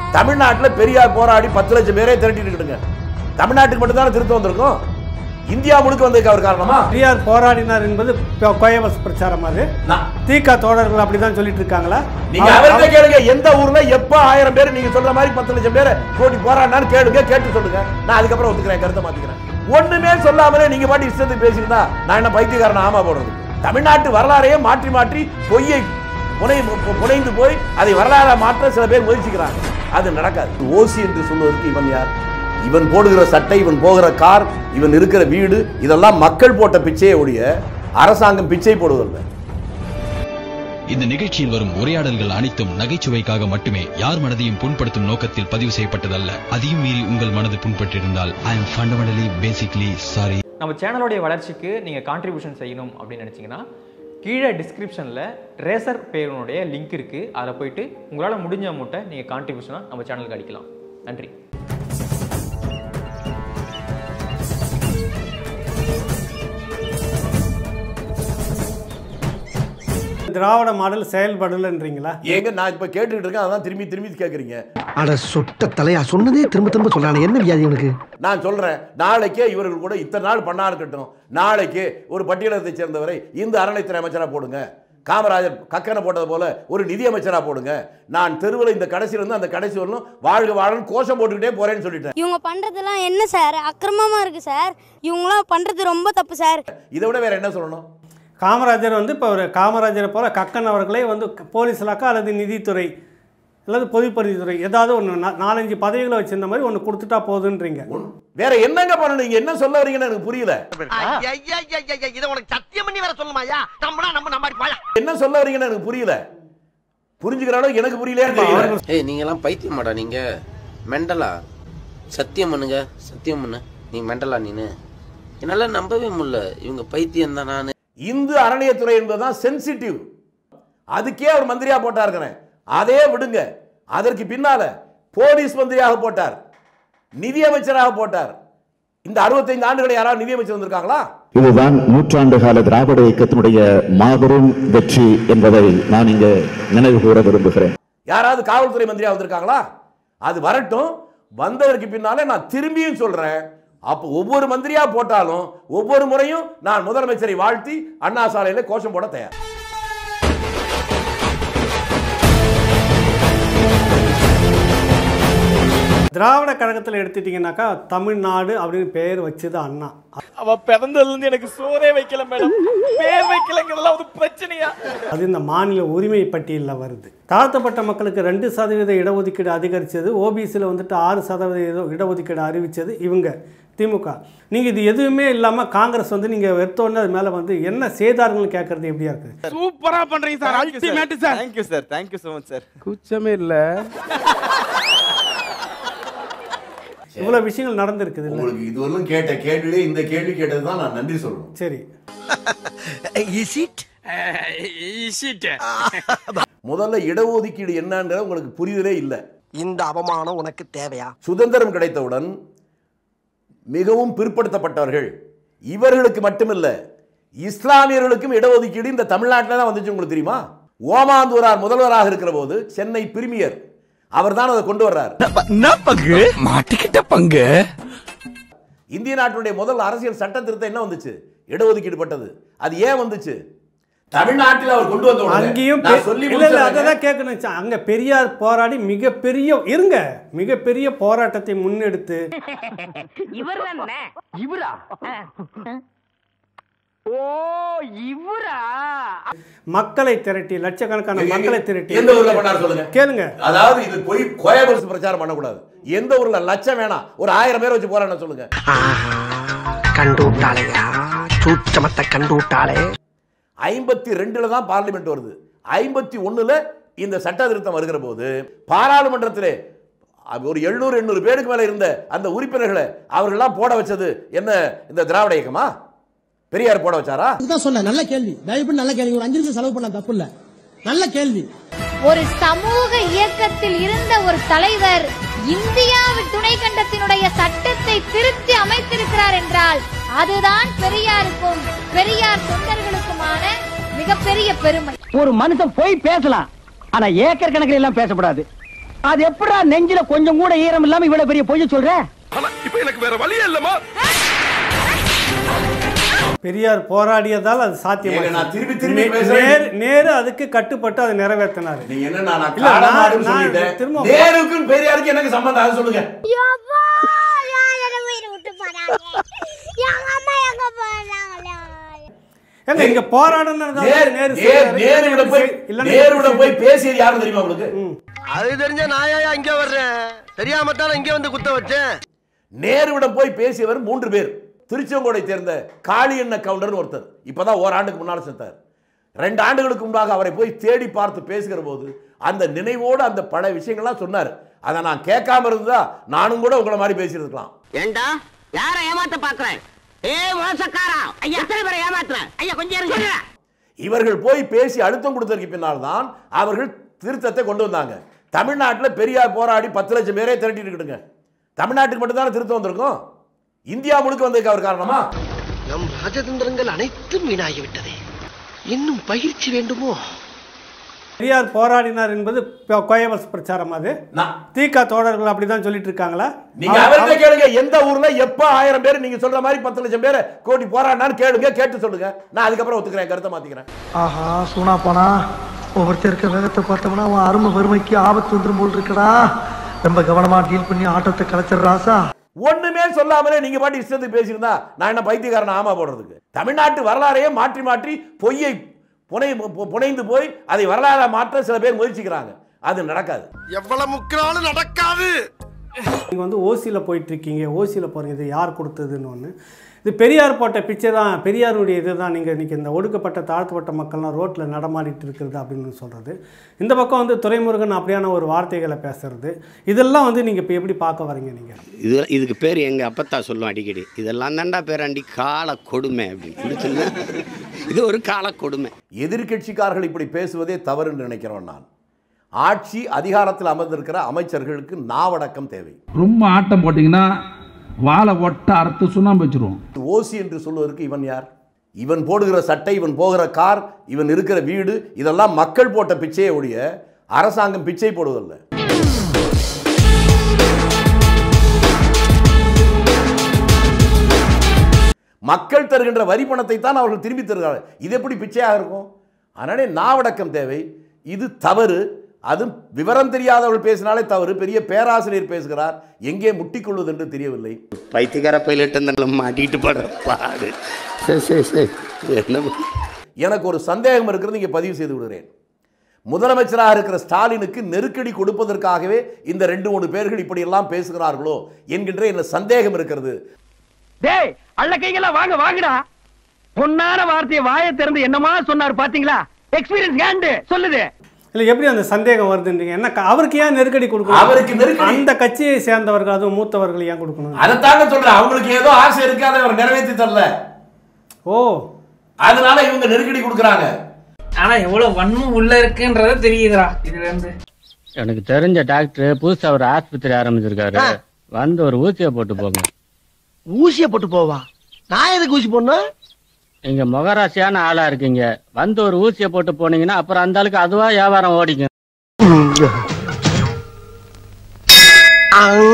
தமிழ்நாட்டுல பெரியார் போராடி பத்து லட்சம் பேரே திரட்டிட்டு இருக்குதுங்க தமிழ்நாட்டுக்கு மட்டும் தானே திருத்தம் வந்திருக்கும் இந்தியா முழுக்க வந்ததுக்கு அவர் காரணமா பெரியார் போராடினார் என்பது கொ- கோயவஸ் பிரச்சாரம் அது நான் தீகா தோழர்கள் அப்படிதான் சொல்லிட்டு இருக்காங்களா நீங்க அவர்- அவர்கிட்ட கேளுங்க எந்த ஊர்ல எப்ப ஆயிரம் பேர் நீங்க சொல்ற மாதிரி பத்து லட்சம் பேர் கோடி போராடினாலும் கேளுங்க கேட்டு சொல்லுங்க நான் அதுக்கப்புறம் ஒத்துக்கிறேன் கருத்தை மாத்திக்கிறேன் ஒண்ணுமே சொல்லாமலே நீங்க பாட்டு இஷ்டத்துக்கு பேசியிருந்தா நான் என்ன பைத்தியக்காரன் ஆமா போடுறது தமிழ்நாட்டு வரலாறையே மாற்றி மாற்றி பொய்யை புனை பு- புனைந்து போய் அதை வரலாறு மாற்ற சில பேர் முயற்சிக்கிறாங்க அது நடக்காது ஓசி என்று சொல்வதற்கு இவன் யார் இவன் போடுகிற சட்டை இவன் போகிற கார் இவன் இருக்கிற வீடு இதெல்லாம் மக்கள் போட்ட பிச்சையை ஒழிய அரசாங்கம் பிச்சை போடுவதில்லை இந்த நிகழ்ச்சியில் வரும் உரையாடல்கள் அனைத்தும் நகைச்சுவைக்காக மட்டுமே யார் மனதையும் புண்படுத்தும் நோக்கத்தில் பதிவு செய்யப்பட்டதல்ல அதையும் மீறி உங்கள் மனது புண்பட்டிருந்தால் I am fundamentally basically sorry நம்ம சேனலோடைய வளர்ச்சிக்கு நீங்கள் கான்ட்ரிபியூஷன் செய்யணும் அப்படின்னு நினச்சிங்கன்னா கீழே டிஸ்கிரிப்ஷனில் ரேசர் பேருனுடைய லிங்க் இருக்குது அதில் போயிட்டு உங்களால் முடிஞ்ச அமௌண்ட்டை நீங்கள் கான்ட்ரிபியூஷனாக நம்ம சேனலுக்கு அடிக்கலாம் நன்றி திராவிட மாடல் செயல்படலைன்றீங்களா ஏங்க நான் இப்ப கேட்டுக்கிட்டு இருக்கேன் அதான் திரும்பி திரும்பி கேட்குறீங்க அட சொட்ட தலையா சொன்னதே திரும்ப திரும்ப சொல்றானே என்ன வியாதி உனக்கு நான் சொல்றேன் நாளைக்கே இவர்கள் கூட இத்தனை நாள் பண்ணா இருக்கட்டும் நாளைக்கு ஒரு பட்டியலத்தை சேர்ந்தவரை இந்த அறநிலைத்துறை அமைச்சரா போடுங்க காமராஜர் கக்கனை போட்டது போல ஒரு நிதி அமைச்சரா போடுங்க நான் தெருவில் இந்த கடைசியில இருந்து அந்த கடைசி வரலும் வாழ்க வாழன்னு கோஷம் போட்டுக்கிட்டே போறேன்னு சொல்லிட்டேன் இவங்க பண்றதெல்லாம் என்ன சார் அக்கிரமமா இருக்கு சார் இவங்களாம் பண்றது ரொம்ப தப்பு சார் இதை விட வேற என்ன சொல்லணும் காமராஜர் வந்து இப்போ ஒரு காமராஜரை போல கக்கன் அவர்களே வந்து போலீஸ்லாக்கா அல்லது நிதித்துறை அல்லது பொதுப்பணித்துறை ஏதாவது ஒன்று நாலஞ்சு பதவிகளை வச்சிருந்த மாதிரி ஒன்று கொடுத்துட்டா போதுன்றீங்க வேற என்னங்க பண்ணணும் நீங்க என்ன சொல்ல வரீங்கன்னு எனக்கு புரியல இதை உனக்கு சத்தியம் பண்ணி வேற சொல்லுமாயா நம்மனா நம்ம நம்பாடி பாயா என்ன சொல்ல வரீங்கன்னு எனக்கு புரியல புரிஞ்சுக்கிற அளவுக்கு எனக்கு புரியலையான்னு தெரியல ஏய் நீங்கெல்லாம் பைத்தியமாடா நீங்க மெண்டலா சத்தியம் பண்ணுங்க சத்தியம் பண்ணு நீ மெண்டலா நீனு என்னால நம்பவே முடியல இவங்க பைத்தியம் தான் நானு இந்து அறநிலையத்துறை என்பதுதான் சென்சிட்டிவ் அதுக்கே அவர் மந்திரியா போட்டா இருக்கிறேன் அதே விடுங்க அதற்கு பின்னால போலீஸ் மந்திரியாக போட்டார் நிதி அமைச்சராக போட்டார் இந்த 65 ஆண்டுகளை யாராவது நிதி அமைச்சர் வந்திருக்காங்களா இதுதான் நூற்றாண்டு கால திராவிட இயக்கத்தினுடைய மாபெரும் வெற்றி என்பதை நான் இங்கு நினைவு கூற விரும்புகிறேன் யாராவது காவல்துறை மந்திரியா வந்திருக்காங்களா அது வரட்டும் வந்ததற்கு பின்னாலே நான் திரும்பியும் சொல்றேன் அப்போ ஒவ்வொரு மந்திரியா போட்டாலும் ஒவ்வொரு முறையும் நான் முதலமைச்சரை வாழ்த்தி அண்ணா சாலையில கோஷம் போட தயார் திராவிட கழகத்தில் எடுத்துட்டீங்கன்னாக்கா தமிழ்நாடு அப்படின்னு பேர் வச்சது அண்ணா அவ பிறந்ததுல இருந்து எனக்கு சோறே வைக்கல மேடம் பேர் வைக்கலங்கிறதுலாம் ஒரு பிரச்சனையா அது இந்த மாநில உரிமை பட்டியலில் வருது தாழ்த்தப்பட்ட மக்களுக்கு ரெண்டு சதவீத இடஒதுக்கீடு அதிகரித்தது ஓபிசியில் வந்துட்டு ஆறு சதவீத இடஒதுக்கீடு அறிவித்தது இவங்க திமுக நீங்கள் இது எதுவுமே இல்லாமல் காங்கிரஸ் வந்து நீங்கள் எடுத்தோடனே அது மேலே வந்து என்ன செய்தார்கள்னு கேட்குறது எப்படியா இருக்குது சூப்பரா பண்றீங்க sir ultimate sir thank you sir thank you so much sir குச்சமே இல்ல இவ்வளோ விஷயங்கள் நடந்திருக்குது இல்லை உங்களுக்கு இதுவரையும் கேட்ட கேள்வியிலே இந்த கேள்வி கேட்டது தான் நான் நன்றி சொல்லணும் சரி முதல்ல இடஒதுக்கீடு என்னன்ற உங்களுக்கு புரிதலே இல்லை இந்த அவமானம் உனக்கு தேவையா சுதந்திரம் கிடைத்தவுடன் மிகவும் பிற்படுத்தப்பட்டவர்கள் இவர்களுக்கு மட்டுமில்ல இஸ்லாமியர்களுக்கும் இடஒதுக்கீடு இந்த தமிழ்நாட்டில் தான் வந்துச்சு உங்களுக்கு தெரியுமா ஓமாந்தூரார் முதல்வராக இருக்கிற போது சென்னை பிரிமியர் அவர் தான் அதை கொண்டு வர்றார் பங்கு மாட்டிக்கிட்ட பங்கு இந்திய நாட்டினுடைய முதல் அரசியல் சட்ட திருத்தம் என்ன வந்துச்சு இடஒதுக்கீடு பட்டது அது ஏன் வந்துச்சு தமிழ்நாட்டில் அவர் கொண்டு வந்த உடனே அங்கேயும் நான் சொல்லி இல்லை இல்லை அதை முடிச்சிடுறேங்க. தான் கேட்கணும் அங்கே பெரியார் போராடி மிகப்பெரிய இருங்க மிகப்பெரிய போராட்டத்தை முன்னெடுத்து இவர் இவரா ஓ இவரா மக்களை திரட்டி லட்சக்கணக்கான மக்களை திரட்டி எந்த ஊர்ல பண்ணார் சொல்லுங்க கேளுங்க அதாவது இது போய் கோயபல்ஸ் பிரச்சாரம் பண்ணக்கூடாது எந்த ஊர்ல லட்சம் வேணாம் ஒரு ஆயிரம் பேர் வச்சு போறான்னு சொல்லுங்க கண்டு விட்டாளையா சூச்சமத்தை கண்டு விட்டாளே ஐம்பத்தி ரெண்டுல தான் பார்லிமெண்ட் வருது ஐம்பத்தி ஒண்ணுல இந்த சட்ட திருத்தம் வருகிற போது பாராளுமன்றத்திலே ஒரு எழுநூறு எண்ணூறு பேருக்கு மேல இருந்த அந்த உறுப்பினர்களை அவர்கள்லாம் போட வச்சது என்ன இந்த திராவிட இயக்கமா பெரியார் போட வச்சாரா இதுதான் சொன்னேன் நல்ல கேள்வி தயவுபட்டு நல்ல கேள்வி ஒரு அஞ்சு நிமிஷம் செலவு பண்ண தப்பு இல்ல நல்ல கேள்வி ஒரு சமூக இயக்கத்தில் இருந்த ஒரு தலைவர் இந்தியாவின் துணை கண்டத்தினுடைய சட்டத்தை திருத்தி அமைத்திருக்கிறார் என்றால் அதுதான் பெரியாருக்கும் பெரியார் தொண்டர்களுக்குமான மிகப்பெரிய பெருமை ஒரு மனுஷன் போய் பேசலாம் ஆனா ஏக்கர் கணக்கில் எல்லாம் பேசக்கூடாது அது எப்படா நெஞ்சில கொஞ்சம் கூட ஈரம் இல்லாம இவ்வளவு பெரிய பொய்ய சொல்ற இப்ப எனக்கு வேற வழியே இல்லமா பெரியார் போராடியதால் அது ஏங்க, நான் திருப்பி சாத்தியம் திருப்பி பேசுறேன். நேரு நேரு அதுக்கு கட்டுப்பட்டு அதை நிறைவேற்றினார் நீங்க என்ன நான் இல்ல, காடை நான்- மாடுன்னு நான் சொல்லிட்டேன். திரும்ப- நேருக்கும் பெரியாருக்கும் எனக்கு சம்பந்தம் அதை சொல்லுங்க ஏங்க இங்க போராடுனதுக்காக நேரு நேரு நேரு- செய்யறாரு. நேருவிட போய் இல்லைன்னா நேருவிட போய் பேசியது யாரும் தெரியுமா உங்களுக்கு அது தெரிஞ்ச நாயா இங்க வர்றேன் தெரியாம தானே இங்க வந்து குத்த வச்சேன் நேருவிடம் போய் பேசியவர் மூன்று பேர் திருச்செங்கோடை சேர்ந்த காளி எண்ண கவுண்டர்னு ஒருத்தர் இப்பதான் ஓராண்டுக்கு முன்னால் செத்தார் ரெண்டு ஆண்டுகளுக்கு முன்பாக அவரை போய் தேடி பார்த்து பேசுகிற போது அந்த நினைவோடு அந்த பல விஷயங்கள்லாம் சொன்னார் அதை நான் கேட்காம இருந்தா நானும் கூட உங்களை மாதிரி பேசியிருக்கலாம் ஏண்டா யார ஏமாத்த பாக்குறேன் ஏ மோசக்காரா ஐயா எத்தனை பேரை ஏமாத்துறேன் ஐயா கொஞ்சம் இருங்க இவர்கள் போய் பேசி அழுத்தம் கொடுத்ததற்கு பின்னால் தான் அவர்கள் திருத்தத்தை கொண்டு வந்தாங்க தமிழ்நாட்டில் பெரியார் போராடி பத்து லட்சம் பேரே திரட்டிட்டு இருக்குதுங்க தமிழ்நாட்டுக்கு மட்டும்தானே திருத்தம் வந்திருக்கும் இந்தியா முழுக்க வந்ததுக்கு அவர் காரணமா நம் ராஜதந்திரங்கள் அனைத்தும் வீணாகிவிட்டதே இன்னும் பயிற்சி வேண்டுமோ பெரியார் போராடினார் என்பது ப- கோயபல்ஸ் பிரச்சாரம் அது தீகா தோழர்கள் அப்படிதான் சொல்லிட்டு இருக்காங்களா நீங்க அவர்கிட்ட கேளுங்க எந்த ஊர்ல எப்ப ஆயிரம் பேர் நீங்க சொல்ற மாதிரி பத்து லட்சம் பேர் கோடி போராடினான்னு கேளுங்க கேட்டு சொல்லுங்க நான் அதுக்கப்புறம் ஒத்துக்கிறேன் கருத்தை மாத்திக்கிறேன் ஆஹா சூனா போனா ஒவ்வொருத்தர் இருக்க வேகத்தை பார்த்தோம்னா அவன் அருமை வறுமைக்கு ஆபத்து வந்துரும் போல் இருக்கடா ரொம்ப கவனமா டீல் பண்ணி ஆட்டத்தை கலைச்சிடுறாசா ஒண்ணுமே சொல்லாமலே நீங்க பாட்டு இஷ்டத்துக்கு பேசியிருந்தா நான் என்ன பைத்தியக்காரன் ஆமா போடுறதுக்கு தமிழ்நாட்டு வரலாறையே மாற்றி மாற்றி பொய்யை புனை பு- புனைந்து போய் அதை வரலாறா மாற்ற சில பேர் முயற்சிக்கிறாங்க அது நடக்காது எவ்வளவு முக்கினாலும் நடக்காது நீங்கள் வந்து ஓசியில் போயிட்டு இருக்கீங்க ஓசியில் போகிறீங்க இது யார் கொடுத்ததுன்னு ஒன்று இது பெரியார் போட்ட பிச்சை தான் பெரியாருடைய இது தான் நீங்கள் இன்றைக்கி இந்த ஒடுக்கப்பட்ட தாழ்த்தப்பட்ட மக்கள்லாம் ரோட்டில் நடமாடிட்டு இருக்கிறது அப்படின்னு சொல்கிறது இந்த பக்கம் வந்து துரைமுருகன் அப்படியான ஒரு வார்த்தைகளை பேசுறது இதெல்லாம் வந்து நீங்கள் இப்போ எப்படி பார்க்க வரீங்க நீங்கள் இது இதுக்கு பேர் எங்கள் அப்பத்தா சொல்லும் அடிக்கடி இதெல்லாம் தாண்டா பேராண்டி கால கொடுமை அப்படின்னு புரிச்சுங்களா? இது ஒரு கால கொடுமை எதிர்க்கட்சிக்காரர்கள் இப்படி பேசுவதே தவறு என்று நினைக்கிறவன் நான் ஆட்சி அதிகாரத்தில் அமர்ந்திருக்கிற அமைச்சர்களுக்கு நாவடக்கம் தேவை ரொம்ப ஆட்டம் போட்டிங்கன்னா வாழை ஒட்ட அறுத்து சுண்ணாம்பு வச்சிருவோம் ஓசி என்று சொல்வதற்கு இவன் யார் இவன் போடுகிற சட்டை இவன் போகிற கார் இவன் இருக்கிற வீடு இதெல்லாம் மக்கள் போட்ட பிச்சையை ஒழிய அரசாங்கம் பிச்சை போடுவதில்லை மக்கள் தருகின்ற வரி பணத்தை தான் அவர்கள் திரும்பி தருகிறார்கள் இது எப்படி பிச்சையாக இருக்கும் அதனாலே நாவடக்கம் தேவை இது தவறு அது விவரம் தெரியாதவர்கள் பேசினாலே தவறு பெரிய பேராசிரியர் பேசுகிறார் எங்கே முட்டிக்கொள்வது என்று தெரியவில்லை பைத்தியக்கார பைலட் அந்த மாட்டிக்கிட்டு படுற பாடு சரி சரி சரி என்ன பண்றது? எனக்கு ஒரு சந்தேகம் இருக்கிறது இங்கே பதிவு செய்து விடுகிறேன் முதலமைச்சராக இருக்கிற ஸ்டாலினுக்கு நெருக்கடி கொடுப்பதற்காகவே இந்த ரெண்டு மூணு பேர்கள் இப்படியெல்லாம் பேசுகிறார்களோ என்கின்ற என்ன சந்தேகம் இருக்கிறது டேய் அள்ள கைகளா வாங்க வாங்கடா பொன்னான வார்த்தையை வாயை திறந்து என்னமா சொன்னார் பாத்தீங்களா எக்ஸ்பீரியன்ஸ் ஹேண்ட் சொல்லுது இல்லை எப்படி அந்த சந்தேகம் வருதுன்றீங்க என்ன க- அவருக்கு ஏன் நெருக்கடி கொடுக்கணும் அவருக்கு நெருக்கடி- அந்த கட்சியை சேர்ந்தவர்கள் அதுவும் மூத்தவர்கள் ஏன் கொடுக்கணும் அதைத்தாங்க சொல்றேன் அவங்களுக்கு ஏதோ ஆசை இருக்கு அதை அவர் நிறைவேற்றி தரல ஓ அதனால இவங்க நெருக்கடி கொடுக்குறாங்க ஆனா எவ்வளவு வன்மம் உள்ள இருக்குன்றத தெரியுதுடா இதுல இருந்து எனக்கு தெரிஞ்ச டாக்டர் புதுசா ஒரு ஆஸ்பத்திரி ஆரம்பிச்சிருக்காரு வந்து ஒரு ஊசியை போட்டு போங்க ஊசிய போட்டு போவா நான் எதுக்கு ஊசி போடணும் நீங்க முகராசியான ஆளா இருக்கீங்க வந்து ஒரு ஊசியை போட்டு போனீங்கன்னா அப்புறம் அந்த ஆளுக்கு அதுவா வியாபாரம் ஓடிக்கும் அங்க